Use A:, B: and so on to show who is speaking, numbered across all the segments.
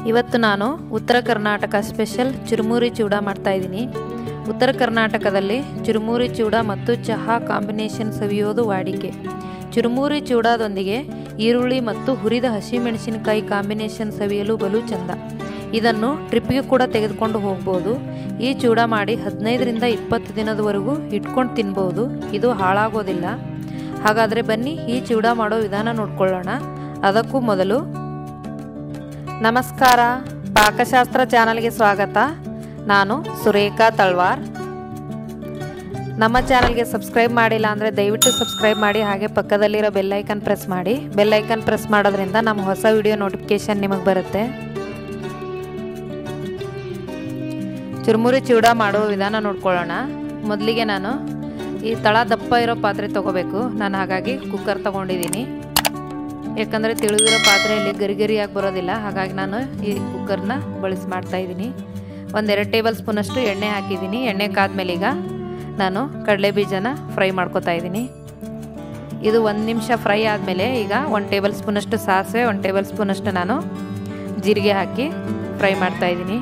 A: ಇವತ್ತು ನಾನು ಉತ್ತರ ಕರ್ನಾಟಕ ಸ್ಪೆಷಲ್ ಚುರುಮುರಿ ಚೂಡ ಮಾಡ್ತಾ ಇದ್ದೀನಿ ಉತ್ತರ ಕರ್ನಾಟಕದಲ್ಲಿ ಚುರುಮುರಿ ಚೂಡ ಮತ್ತು ಚಹಾ ಕಾಂಬಿನೇಷನ್ ಸವಿಯೋದು ವಾಡಿಕೆ ಚುರುಮುರಿ ಚೂಡದೊಂದಿಗೆ ಈರುಳ್ಳಿ ಮತ್ತು ಹುರಿದ ಹಸಿಮೆಣಸಿನಕಾಯಿ ಕಾಂಬಿನೇಷನ್ ಸವಿಯಲು ಬಲು ಚಂದ ಇದನ್ನು ಟ್ರಿಪ್ಗೆ ಕೂಡ ತೆಗೆದುಕೊಂಡು ಹೋಗ್ಬೋದು ಈ ಚೂಡ ಮಾಡಿ ಹದಿನೈದರಿಂದ ಇಪ್ಪತ್ತು ದಿನದವರೆಗೂ ಇಟ್ಕೊಂಡು ತಿನ್ಬೋದು ಇದು ಹಾಳಾಗೋದಿಲ್ಲ ಹಾಗಾದರೆ ಬನ್ನಿ ಈ ಚೂಡ ಮಾಡೋ ವಿಧಾನ ನೋಡ್ಕೊಳ್ಳೋಣ ಅದಕ್ಕೂ ಮೊದಲು ನಮಸ್ಕಾರ ಪಾಕಶಾಸ್ತ್ರ ಚಾನಲ್ಗೆ ಸ್ವಾಗತ ನಾನು ಸುರೇಖಾ ತಳ್ವಾರ್ ನಮ್ಮ ಚಾನಲ್ಗೆ ಸಬ್ಸ್ಕ್ರೈಬ್ ಮಾಡಿಲ್ಲ ಅಂದರೆ ದಯವಿಟ್ಟು ಸಬ್ಸ್ಕ್ರೈಬ್ ಮಾಡಿ ಹಾಗೆ ಪಕ್ಕದಲ್ಲಿರೋ ಬೆಲ್ಲೈಕನ್ ಪ್ರೆಸ್ ಮಾಡಿ ಬೆಲ್ಲೈಕನ್ ಪ್ರೆಸ್ ಮಾಡೋದ್ರಿಂದ ನಮ್ಮ ಹೊಸ ವಿಡಿಯೋ ನೋಟಿಫಿಕೇಷನ್ ನಿಮಗೆ ಬರುತ್ತೆ ಚುರುಮುರಿ ಚೂಡ ಮಾಡುವ ವಿಧಾನ ನೋಡ್ಕೊಳ್ಳೋಣ ಮೊದಲಿಗೆ ನಾನು ಈ ತಳ ದಪ್ಪ ಇರೋ ಪಾತ್ರೆ ತೊಗೋಬೇಕು ನಾನು ಹಾಗಾಗಿ ಕುಕ್ಕರ್ ತೊಗೊಂಡಿದ್ದೀನಿ ಯಾಕಂದರೆ ತಿಳಿದಿರೋ ಪಾತ್ರೆಯಲ್ಲಿ ಗರಿ ಗರಿಯಾಗಿ ಬರೋದಿಲ್ಲ ಹಾಗಾಗಿ ನಾನು ಈ ಕುಕ್ಕರ್ನ ಬಳಸಿ ಮಾಡ್ತಾ ಇದ್ದೀನಿ ಒಂದೆರಡು ಟೇಬಲ್ ಸ್ಪೂನಷ್ಟು ಎಣ್ಣೆ ಹಾಕಿದ್ದೀನಿ ಎಣ್ಣೆ ಕಾದ್ಮೇಲೆ ಈಗ ನಾನು ಕಡಲೆ ಬೀಜನ ಫ್ರೈ ಮಾಡ್ಕೊತಾ ಇದ್ದೀನಿ ಇದು ಒಂದು ನಿಮಿಷ ಫ್ರೈ ಆದಮೇಲೆ ಈಗ ಒಂದು ಟೇಬಲ್ ಸ್ಪೂನಷ್ಟು ಸಾಸಿವೆ ಒಂದು ಟೇಬಲ್ ಸ್ಪೂನಷ್ಟು ನಾನು ಜೀರಿಗೆ ಹಾಕಿ ಫ್ರೈ ಮಾಡ್ತಾ ಇದ್ದೀನಿ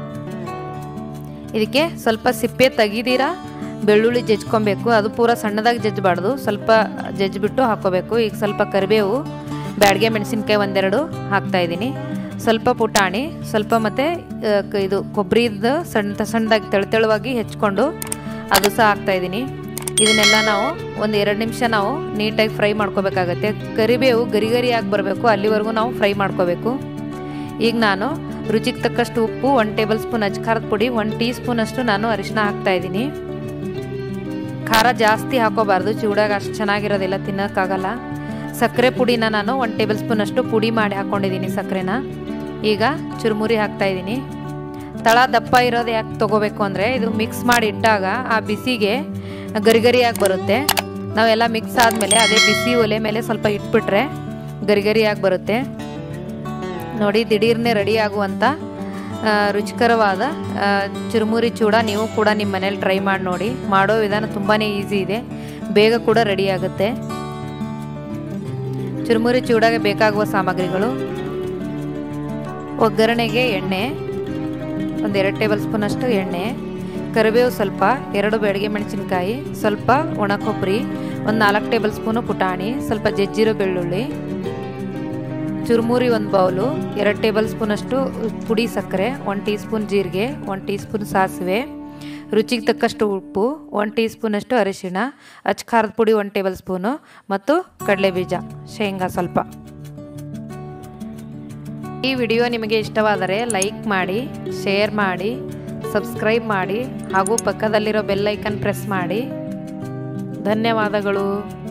A: ಇದಕ್ಕೆ ಸ್ವಲ್ಪ ಸಿಪ್ಪೆ ತೆಗಿದೀರಾ ಬೆಳ್ಳುಳ್ಳಿ ಜಜ್ಕೊಬೇಕು ಅದು ಪೂರ ಸಣ್ಣದಾಗಿ ಜಜ್ಜಬಾರ್ದು ಸ್ವಲ್ಪ ಜಜ್ಜಿಬಿಟ್ಟು ಹಾಕ್ಕೋಬೇಕು ಈಗ ಸ್ವಲ್ಪ ಕರಿಬೇವು ಬ್ಯಾಡಿಗೆ ಮೆಣಸಿನ್ಕಾಯಿ ಒಂದೆರಡು ಹಾಕ್ತಾಯಿದ್ದೀನಿ ಸ್ವಲ್ಪ ಪುಟಾಣಿ ಸ್ವಲ್ಪ ಮತ್ತು ಇದು ಕೊಬ್ಬರಿದು ಸಣ್ಣ ಸಣ್ಣದಾಗಿ ತೆಳು ತೆಳುವಾಗಿ ಹೆಚ್ಕೊಂಡು ಅದು ಸಹ ಹಾಕ್ತಾಯಿದ್ದೀನಿ ಇದನ್ನೆಲ್ಲ ನಾವು ಒಂದು ಎರಡು ನಿಮಿಷ ನಾವು ನೀಟಾಗಿ ಫ್ರೈ ಮಾಡ್ಕೋಬೇಕಾಗತ್ತೆ ಕರಿಬೇವು ಗರಿ ಗರಿಯಾಗಿ ಬರಬೇಕು ಅಲ್ಲಿವರೆಗೂ ನಾವು ಫ್ರೈ ಮಾಡ್ಕೋಬೇಕು ಈಗ ನಾನು ರುಚಿಗೆ ತಕ್ಕಷ್ಟು ಉಪ್ಪು ಒನ್ ಟೇಬಲ್ ಸ್ಪೂನ್ ಅಜ್ಖಾರದ ಪುಡಿ ಒನ್ ಟೀ ಸ್ಪೂನಷ್ಟು ನಾನು ಅರಿಶಿನ ಹಾಕ್ತಾಯಿದ್ದೀನಿ ಖಾರ ಜಾಸ್ತಿ ಹಾಕೋಬಾರ್ದು ಚೂಡಾಗ ಅಷ್ಟು ಚೆನ್ನಾಗಿರೋದಿಲ್ಲ ತಿನ್ನೋಕ್ಕಾಗಲ್ಲ ಸಕ್ಕರೆ ಪುಡಿನ ನಾನು ಒಂದು ಟೇಬಲ್ ಸ್ಪೂನಷ್ಟು ಪುಡಿ ಮಾಡಿ ಹಾಕ್ಕೊಂಡಿದ್ದೀನಿ ಸಕ್ಕರೆನ ಈಗ ಚುರುಮುರಿ ಹಾಕ್ತಾಯಿದ್ದೀನಿ ತಳ ದಪ್ಪ ಇರೋದು ಯಾಕೆ ತೊಗೋಬೇಕು ಅಂದರೆ ಇದು ಮಿಕ್ಸ್ ಮಾಡಿ ಇಟ್ಟಾಗ ಆ ಬಿಸಿಗೆ ಗರಿ ಗರಿಯಾಗಿ ಬರುತ್ತೆ ನಾವೆಲ್ಲ ಮಿಕ್ಸ್ ಆದಮೇಲೆ ಅದೇ ಬಿಸಿ ಒಲೆ ಮೇಲೆ ಸ್ವಲ್ಪ ಇಟ್ಬಿಟ್ರೆ ಗರಿ ಗರಿಯಾಗಿ ಬರುತ್ತೆ ನೋಡಿ ದಿಢೀರ್ನೆ ರೆಡಿ ಆಗುವಂಥ ರುಚಿಕರವಾದ ಚುರುಮುರಿ ಚೂಡ ನೀವು ಕೂಡ ನಿಮ್ಮ ಮನೇಲಿ ಟ್ರೈ ಮಾಡಿ ನೋಡಿ ಮಾಡೋ ವಿಧಾನ ತುಂಬಾ ಈಸಿ ಇದೆ ಬೇಗ ಕೂಡ ರೆಡಿ ಆಗುತ್ತೆ ಚುರುಮುರಿ ಚೂಡಾಗೆ ಬೇಕಾಗುವ ಸಾಮಗ್ರಿಗಳು ಒಗ್ಗರಣೆಗೆ ಎಣ್ಣೆ ಒಂದೆರಡು ಟೇಬಲ್ ಸ್ಪೂನಷ್ಟು ಎಣ್ಣೆ ಕರಿಬೇವು ಸ್ವಲ್ಪ ಎರಡು ಬೆಳಗ್ಗೆ ಮೆಣಸಿನ್ಕಾಯಿ ಸ್ವಲ್ಪ ಒಣ ಕೊಬ್ಬರಿ ಒಂದು ನಾಲ್ಕು ಟೇಬಲ್ ಸ್ಪೂನು ಪುಟಾಣಿ ಸ್ವಲ್ಪ ಜಜ್ಜಿರೋ ಬೆಳ್ಳುಳ್ಳಿ ಚುರುಮುರಿ ಒಂದು ಬೌಲು ಎರಡು ಟೇಬಲ್ ಸ್ಪೂನಷ್ಟು ಪುಡಿ ಸಕ್ಕರೆ ಒನ್ ಟೀ ಸ್ಪೂನ್ ಜೀರಿಗೆ ಒನ್ ಟೀ ಸ್ಪೂನ್ ಸಾಸಿವೆ ರುಚಿಗೆ ತಕ್ಕಷ್ಟು ಉಪ್ಪು ಒನ್ ಟೀ ಸ್ಪೂನಷ್ಟು ಅರಿಶಿಣ ಅಚ್ಚ ಖಾರದ ಪುಡಿ ಒನ್ ಟೇಬಲ್ ಸ್ಪೂನು ಮತ್ತು ಕಡಲೆ ಬೀಜ ಶೇಂಗಾ ಸ್ವಲ್ಪ ಈ ವಿಡಿಯೋ ನಿಮಗೆ ಇಷ್ಟವಾದರೆ ಲೈಕ್ ಮಾಡಿ ಶೇರ್ ಮಾಡಿ ಸಬ್ಸ್ಕ್ರೈಬ್ ಮಾಡಿ ಹಾಗೂ ಪಕ್ಕದಲ್ಲಿರೋ ಬೆಲ್ ಐಕನ್ ಪ್ರೆಸ್ ಮಾಡಿ ಧನ್ಯವಾದಗಳು